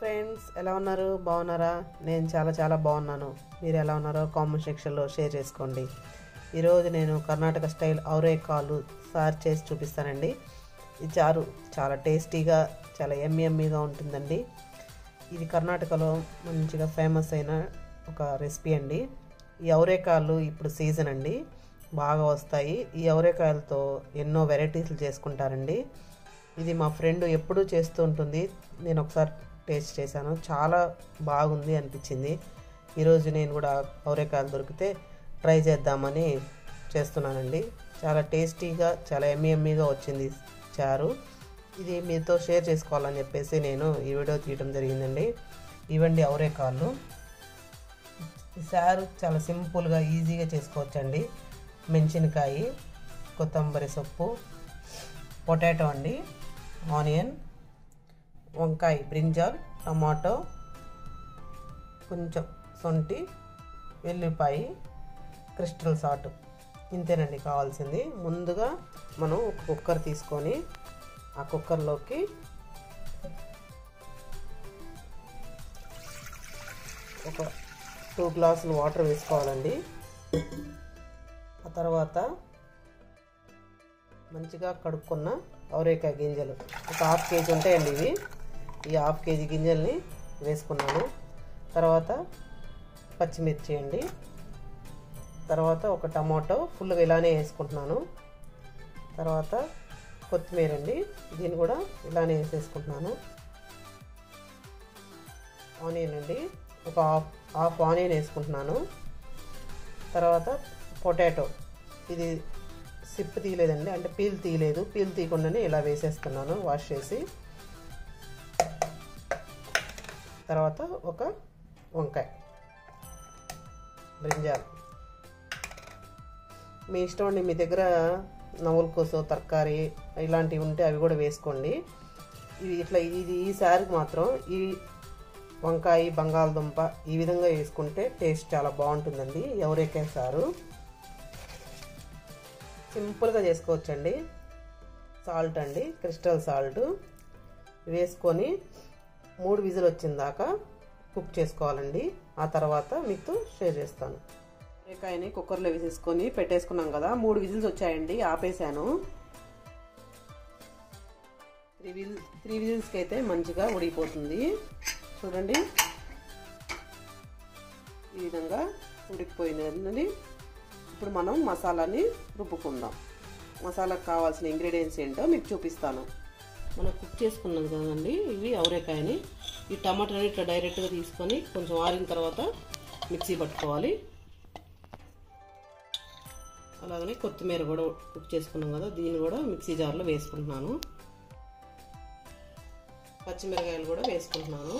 friends ఎలా ఉన్నారు బాగున్నారా నేను చాలా చాలా బాగున్నాను మీరు ఎలా ఉన్నారో కామెంట్ సెక్షన్లో షేర్ చేసుకోండి ఈరోజు నేను కర్ణాటక స్టైల్ ఔరేకాలు సార్ చేసి చూపిస్తానండి ఈ చారు చాలా టేస్టీగా చాలా ఎమ్మి ఎమ్మిగా ఉంటుందండి ఇది కర్ణాటకలో మంచిగా ఫేమస్ అయిన ఒక రెసిపీ అండి ఈ ఔరేకాయలు ఇప్పుడు సీజన్ అండి బాగా వస్తాయి ఈ ఔరేకాయలతో ఎన్నో వెరైటీలు చేసుకుంటారండి ఇది మా ఫ్రెండ్ ఎప్పుడూ చేస్తూ ఉంటుంది నేను ఒకసారి టేస్ట్ చేశాను చాలా బాగుంది అనిపించింది ఈరోజు నేను కూడా ఔరేకాయలు దొరికితే ట్రై చేద్దామని చేస్తున్నానండి చాలా టేస్టీగా చాలా ఎమ్మి ఎమ్మిగా వచ్చింది చారు ఇది మీతో షేర్ చేసుకోవాలని చెప్పేసి నేను ఈ వీడియో తీయడం జరిగిందండి ఇవండి ఔరేకాళ్ళు ఈ సారు చాలా సింపుల్గా ఈజీగా చేసుకోవచ్చండి మెంచినకాయ కొత్తంబరి సొప్పు పొటాటో అండి ఆనియన్ వంకాయ బ్రింజాల్ టమాటో కొంచెం సొంటి వెల్లిపాయ క్రిస్టల్ సాల్ట్ ఇంతేనండి కావాల్సింది ముందుగా మనం ఒక కుక్కర్ తీసుకొని ఆ కుక్కర్లోకి ఒక టూ గ్లాసులు వాటర్ వేసుకోవాలండి ఆ తర్వాత మంచిగా కడుక్కున్న అవరేకాయ గింజలు ఒక హాఫ్ కేజీ ఉంటాయండి ఇవి ఈ హాఫ్ కేజీ గింజల్ని వేసుకున్నాను తర్వాత పచ్చిమిర్చి అండి తర్వాత ఒక టమాటో ఫుల్గా ఇలానే వేసుకుంటున్నాను తర్వాత కొత్తిమీర అండి దీన్ని కూడా ఇలానే వేసేసుకుంటున్నాను ఆనియన్ అండి ఒక హాఫ్ హాఫ్ ఆనియన్ వేసుకుంటున్నాను తర్వాత పొటాటో ఇది సిప్ తీయలేదండి అంటే పీల్ తీయలేదు పీల్ తీయకుండానే ఇలా వేసేస్తున్నాను వాష్ చేసి తర్వాత ఒక వంకాయ బ్రింజాల్ మీ ఇష్టం అండి మీ దగ్గర నవ్వుల కోసం తరకారీ ఇలాంటివి ఉంటే అవి కూడా వేసుకోండి ఇది ఇట్లా ఇది ఈ సారికి మాత్రం ఈ వంకాయ బంగాళదుంప ఈ విధంగా వేసుకుంటే టేస్ట్ చాలా బాగుంటుందండి ఎవరైతే సారు సింపుల్గా చేసుకోవచ్చండి సాల్ట్ అండి క్రిస్టల్ సాల్ట్ వేసుకొని మూడు విజిల్ వచ్చిన దాకా కుక్ చేసుకోవాలండి ఆ తర్వాత మీతో షేర్ చేస్తాను రేకాయని కుక్కర్లో వేసేసుకొని పెట్టేసుకున్నాం కదా మూడు విజిల్స్ వచ్చాయండి ఆపేసాను త్రీ విజిల్ త్రీ విజిల్స్కి అయితే మంచిగా ఉడికిపోతుంది చూడండి ఈ విధంగా ఉడికిపోయినది ఇప్పుడు మనం మసాలాని రుబ్బుకుందాం మసాలాకు కావాల్సిన ఇంగ్రీడియంట్స్ ఏంటో మీకు చూపిస్తాను మనం కుక్ చేసుకున్నాం కదండి ఇవి అవరేకాయని ఈ టమాటాని ఇట్లా డైరెక్ట్గా తీసుకొని కొంచెం ఆరిన తర్వాత మిక్సీ పట్టుకోవాలి అలాగనే కొత్తిమీర కూడా కుక్ చేసుకున్నాం కదా దీన్ని కూడా మిక్సీ జార్లో వేసుకుంటున్నాను పచ్చిమిరకాయలు కూడా వేసుకుంటున్నాను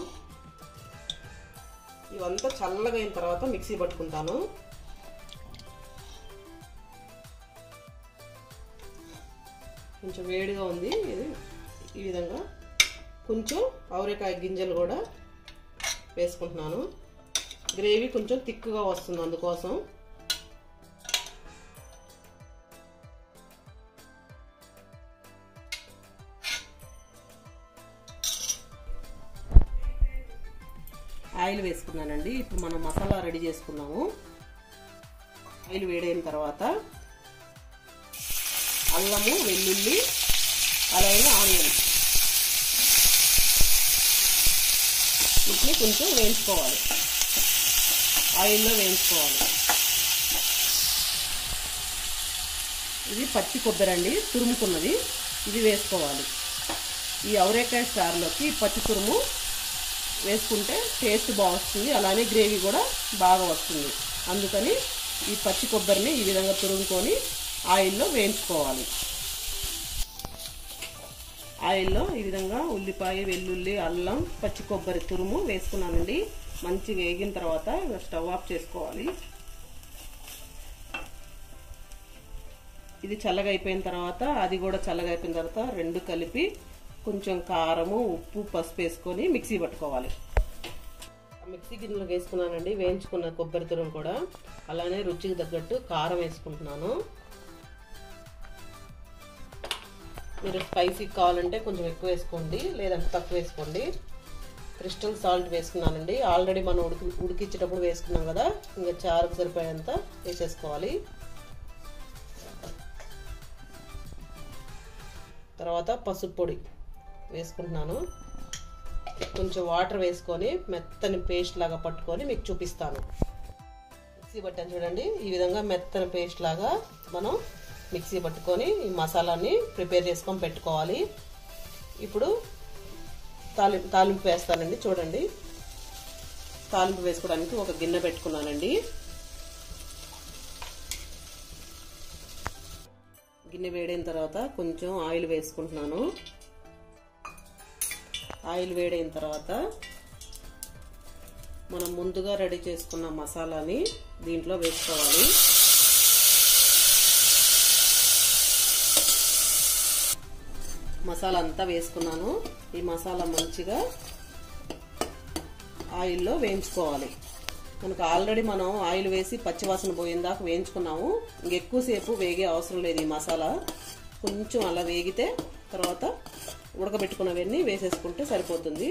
ఇవంతా చల్లగా అయిన తర్వాత మిక్సీ పట్టుకుంటాను కొంచెం వేడిగా ఉంది ఇది ఈ విధంగా కొంచెం ఆవరేకాయ గింజలు కూడా వేసుకుంటున్నాను గ్రేవీ కొంచెం థిక్గా వస్తుంది అందుకోసం ఆయిల్ వేసుకున్నానండి ఇప్పుడు మనం మసాలా రెడీ చేసుకున్నాము ఆయిల్ వేడైన తర్వాత అల్లము వెల్లుల్లి అలాగే ఆనియన్ వీటిని కొంచెం వేయించుకోవాలి ఆయిల్లో వేయించుకోవాలి ఇది పచ్చి కొబ్బరి అండి తురుముకున్నది ఇది వేసుకోవాలి ఈ అవరేకాయ స్టార్లోకి పచ్చి తురుము వేసుకుంటే టేస్ట్ బాగుంటుంది అలానే గ్రేవీ కూడా బాగా వస్తుంది అందుకని ఈ పచ్చి కొబ్బరిని ఈ విధంగా తురుముకొని ఆయిల్లో వేయించుకోవాలి ఆయిల్లో ఈ విధంగా ఉల్లిపాయ వెల్లుల్లి అల్లం పచ్చి కొబ్బరి తురుము వేసుకున్నానండి మంచిగా వేగిన తర్వాత స్టవ్ ఆఫ్ చేసుకోవాలి ఇది చల్లగా అయిపోయిన తర్వాత అది కూడా చల్లగా అయిపోయిన తర్వాత రెండు కలిపి కొంచెం కారము ఉప్పు పసుపు వేసుకొని మిక్సీ పట్టుకోవాలి మిక్సీ గిన్నెలో వేసుకున్నానండి వేయించుకున్న కొబ్బరి తురుము కూడా అలానే రుచికి తగ్గట్టు కారం వేసుకుంటున్నాను మీరు స్పైసీ కావాలంటే కొంచెం ఎక్కువ వేసుకోండి లేదంటే తక్కువ వేసుకోండి క్రిస్టల్ సాల్ట్ వేసుకున్నానండి ఆల్రెడీ మనం ఉడికి ఉడికించేటప్పుడు వేసుకున్నాం కదా ఇంకా చారుకు సరిపోయేంత వేసేసుకోవాలి తర్వాత పసుపు పొడి వేసుకుంటున్నాను కొంచెం వాటర్ వేసుకొని మెత్తని పేస్ట్ లాగా పట్టుకొని మీకు చూపిస్తాను మిక్సీ పట్టాను చూడండి ఈ విధంగా మెత్తని పేస్ట్ లాగా మనం మిక్సీ పట్టుకొని ఈ మసాలాని ప్రిపేర్ చేసుకొని పెట్టుకోవాలి ఇప్పుడు తాలింపు తాలింపు వేస్తానండి చూడండి తాలింపు వేసుకోవడానికి ఒక గిన్నె పెట్టుకున్నానండి గిన్నె వేడైన తర్వాత కొంచెం ఆయిల్ వేసుకుంటున్నాను ఆయిల్ వేడైన తర్వాత మనం ముందుగా రెడీ చేసుకున్న మసాలాని దీంట్లో వేసుకోవాలి మసాలా అంతా వేసుకున్నాను ఈ మసాలా మంచిగా ఆయిల్లో వేయించుకోవాలి మనకు ఆల్రెడీ మనం ఆయిల్ వేసి పచ్చివాసన పోయిందాక వేయించుకున్నాము ఇంకెక్కువసేపు వేగే అవసరం లేదు ఈ మసాలా కొంచెం అలా వేగితే తర్వాత ఉడకబెట్టుకున్నవన్నీ వేసేసుకుంటే సరిపోతుంది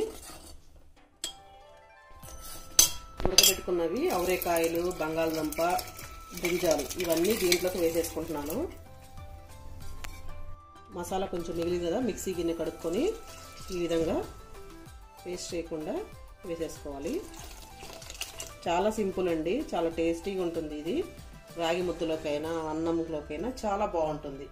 ఉడకబెట్టుకున్నవి అవరేకాయలు బంగాళదుంప బ్రింజాలు ఇవన్నీ దీంట్లోకి వేసేసుకుంటున్నాను మసాలా కొంచెం మిగిలింది కదా మిక్సీ గిన్నె కడుక్కొని ఈ విధంగా పేస్ట్ చేయకుండా వేసేసుకోవాలి చాలా సింపుల్ అండి చాలా టేస్టీగా ఉంటుంది ఇది రాగి ముద్దలోకైనా అన్నంలోకైనా చాలా బాగుంటుంది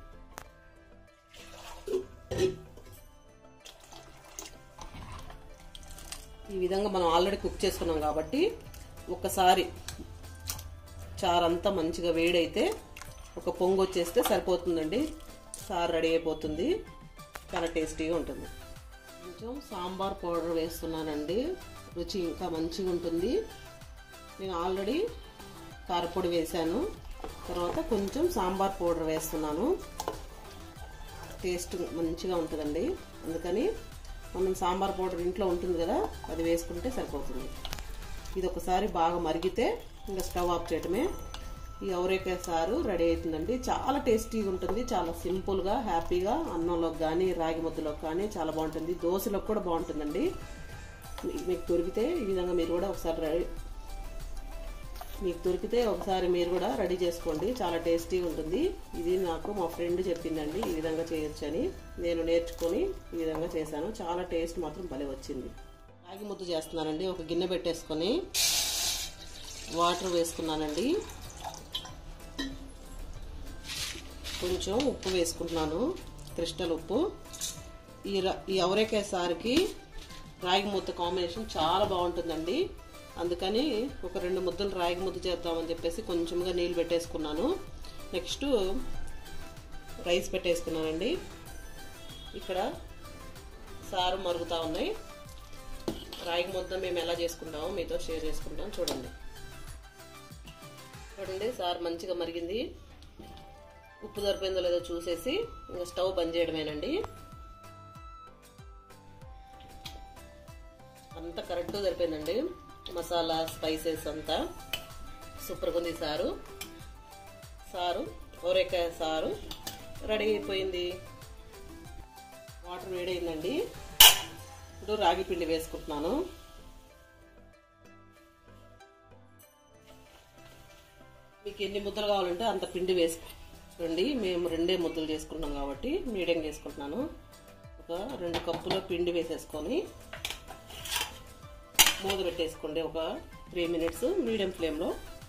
ఈ విధంగా మనం ఆల్రెడీ కుక్ చేసుకున్నాం కాబట్టి ఒకసారి చారంతా మంచిగా వేడైతే ఒక పొంగు వచ్చేస్తే సరిపోతుందండి సార్ రెడీ అయిపోతుంది చాలా టేస్టీగా ఉంటుంది కొంచెం సాంబార్ పౌడర్ వేస్తున్నానండి రుచి ఇంకా మంచిగా ఉంటుంది నేను ఆల్రెడీ కారపొడి వేశాను తర్వాత కొంచెం సాంబార్ పౌడర్ వేస్తున్నాను టేస్ట్ మంచిగా ఉంటుందండి అందుకని మనం సాంబార్ పౌడర్ ఇంట్లో ఉంటుంది కదా అది వేసుకుంటే సరిపోతుంది ఇది ఒకసారి బాగా మరిగితే ఇంకా స్టవ్ ఆఫ్ చేయటమే ఈ అవరేకాయ సారు రెడీ అవుతుందండి చాలా టేస్టీగా ఉంటుంది చాలా సింపుల్గా హ్యాపీగా అన్నంలోకి కానీ రాగి ముద్దలోకి కానీ చాలా బాగుంటుంది దోశలోకి కూడా బాగుంటుందండి మీకు దొరికితే ఈ విధంగా మీరు కూడా ఒకసారి రెడీ మీకు దొరికితే ఒకసారి మీరు కూడా రెడీ చేసుకోండి చాలా టేస్టీగా ఉంటుంది ఇది నాకు మా ఫ్రెండ్ చెప్పిందండి ఈ విధంగా చేయొచ్చని నేను నేర్చుకొని ఈ విధంగా చేశాను చాలా టేస్ట్ మాత్రం భలే వచ్చింది రాగి ముద్ద చేస్తున్నానండి ఒక గిన్నె పెట్టేసుకొని వాటర్ వేసుకున్నానండి కొంచెం ఉప్పు వేసుకుంటున్నాను క్రిస్టల్ ఉప్పు ఈ ఈ అవరేకాయ సారికి రాగి ముద్ద కాంబినేషన్ చాలా బాగుంటుందండి అందుకని ఒక రెండు ముద్దలు రాగి ముద్ద చేద్దామని చెప్పేసి కొంచెంగా నీళ్ళు పెట్టేసుకున్నాను నెక్స్ట్ రైస్ పెట్టేసుకున్నానండి ఇక్కడ సారు మరుగుతూ ఉన్నాయి రాగి ముద్ద మేము ఎలా చేసుకుంటామో మీతో షేర్ చేసుకుంటాం చూడండి చూడండి సార్ మంచిగా మరిగింది ఉప్పు సరిపోయిందో లేదో చూసేసి ఇంకా స్టవ్ బంద్ చేయడమేనండి అంతా కరెక్ట్గా సరిపోయిందండి మసాలా స్పైసెస్ అంతా సూపర్గా ఉంది సారు సారు ఓరేకాయ సారు రెడీ అయిపోయింది వాటర్ వేడైందండి ఇప్పుడు రాగి పిండి వేసుకుంటున్నాను మీకు ఎన్ని ముద్దలు కావాలంటే అంత పిండి వేసుకోండి మేము రెండే ముద్దలు చేసుకుంటున్నాం కాబట్టి మీడియం చేసుకుంటున్నాను ఒక రెండు కప్పుల పిండి వేసేసుకొని మూత పెట్టేసుకోండి ఒక త్రీ మినిట్స్ మీడియం ఫ్లేమ్లో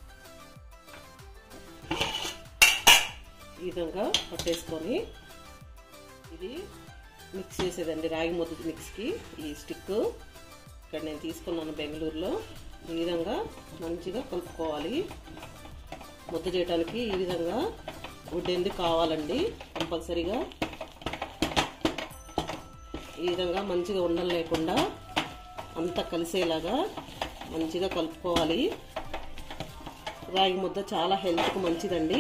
ఈ విధంగా పట్టేసుకొని ఇది మిక్స్ చేసేదండి రాగి ముద్ద మిక్స్కి ఈ స్టిక్ ఇక్కడ నేను తీసుకున్నాను బెంగళూరులో ఈ విధంగా మంచిగా కలుపుకోవాలి ముద్ద చేయడానికి ఈ విధంగా ఉడ్డెంది కావాలండి కంపల్సరీగా ఈ విధంగా మంచిగా ఉండలు లేకుండా అంతా కలిసేలాగా మంచిగా కలుపుకోవాలి రాగి ముద్ద చాలా హెల్త్కి మంచిదండి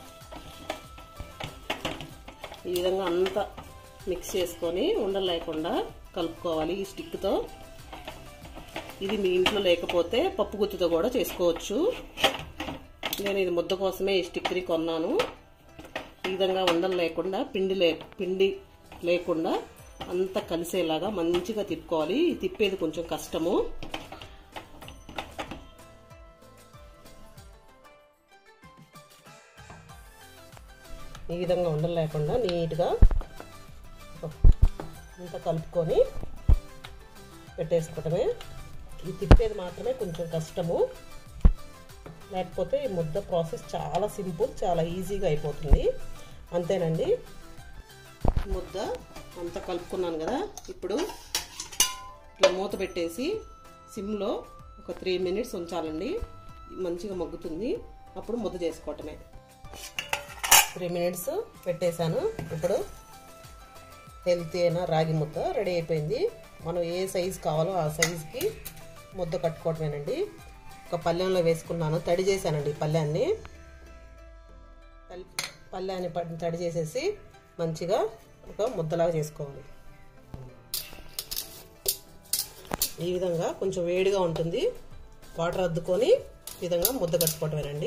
ఈ విధంగా అంతా మిక్స్ చేసుకొని ఉండలు లేకుండా కలుపుకోవాలి ఈ స్టిక్తో ఇది మీ ఇంట్లో లేకపోతే పప్పు గుత్తితో కూడా చేసుకోవచ్చు నేను ఇది ముద్ద కోసమే ఈ స్టిక్ని కొన్నాను ఈ విధంగా ఉండలు లేకుండా పిండి లే పిండి లేకుండా అంతా కలిసేలాగా మంచిగా తిప్పుకోవాలి ఈ తిప్పేది కొంచెం కష్టము ఈ విధంగా ఉండలు లేకుండా నీట్గా అంతా కలుపుకొని పెట్టేసుకోవటమే ఈ తిప్పేది మాత్రమే కొంచెం కష్టము లేకపోతే ఈ ముద్ద ప్రాసెస్ చాలా సింపుల్ చాలా ఈజీగా అయిపోతుంది అంతేనండి ముద్ద అంతా కలుపుకున్నాను కదా ఇప్పుడు ఇట్లా మూత పెట్టేసి సిమ్లో ఒక త్రీ మినిట్స్ ఉంచాలండి మంచిగా మగ్గుతుంది అప్పుడు ముద్ద చేసుకోవటమే త్రీ మినిట్స్ పెట్టేశాను ఇప్పుడు హెల్తీ అయిన రాగి ముద్ద రెడీ అయిపోయింది మనం ఏ సైజు కావాలో ఆ సైజుకి ముద్ద కట్టుకోవటమేనండి ఒక పల్లెంలో వేసుకున్నాను తడి చేశానండి పల్లెన్ని పల్లెని తడి చేసేసి మంచిగా ఒక ముద్దలాగా చేసుకోవాలి ఈ విధంగా కొంచెం వేడిగా ఉంటుంది వాటర్ అద్దుకొని ఈ విధంగా ముద్ద కట్టుకోవటమేనండి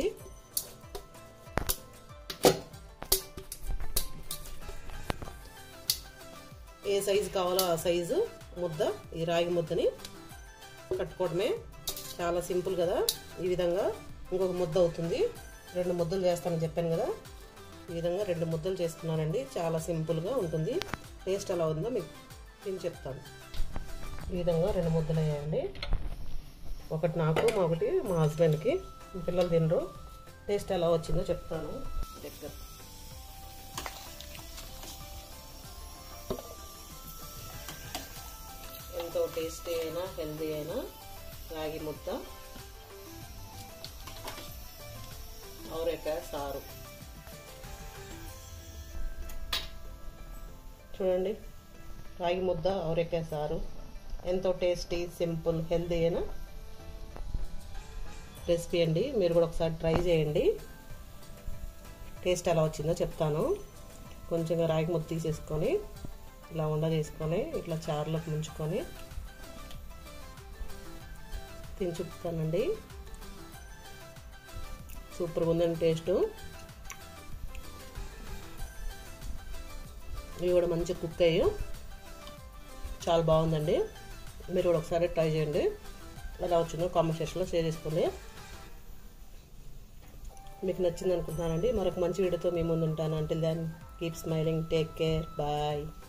ఏ సైజు కావాలో ఆ సైజు ముద్ద ఈ రాగి ముద్దని కట్టుకోవడమే చాలా సింపుల్ కదా ఈ విధంగా ఇంకొక ముద్ద అవుతుంది రెండు ముద్దలు చేస్తానని చెప్పాను కదా ఈ విధంగా రెండు ముద్దలు చేసుకున్నానండి చాలా సింపుల్గా ఉంటుంది టేస్ట్ ఎలా ఉందో మీకు నేను చెప్తాను ఈ విధంగా రెండు ముద్దలు అయ్యాయండి ఒకటి నాకు ఒకటి మా హస్బెండ్కి పిల్లలు తినరు టేస్ట్ ఎలా వచ్చిందో చెప్తాను దగ్గర ఎంతో టేస్టీ అయినా హెల్దీ అయినా రాగి ముద్ద అవరేకాయ సారు చూడండి రాగి ముద్ద అవరేకాయ సారు ఎంతో టేస్టీ సింపుల్ హెల్దీ అయినా రెసిపీ అండి మీరు కూడా ఒకసారి ట్రై చేయండి టేస్ట్ ఎలా వచ్చిందో చెప్తాను కొంచెంగా రాగి ముద్ద తీసేసుకొని ఇలా ఉండ చేసుకొని ఇట్లా చారులోకి ముంచుకొని తిని చూపుతానండి సూపర్గా ఉందండి టేస్ట్ ఇవి కూడా మంచి కుక్ అయ్యి చాలా బాగుందండి మీరు కూడా ఒకసారి ట్రై చేయండి ఎలా వచ్చిందో కామెంట్ సెక్షన్లో షేర్ చేసుకోండి మీకు నచ్చింది అనుకుంటున్నానండి మరొక మంచి వీడియోతో మీ ముందు ఉంటాను అంటే then keep smiling take care bye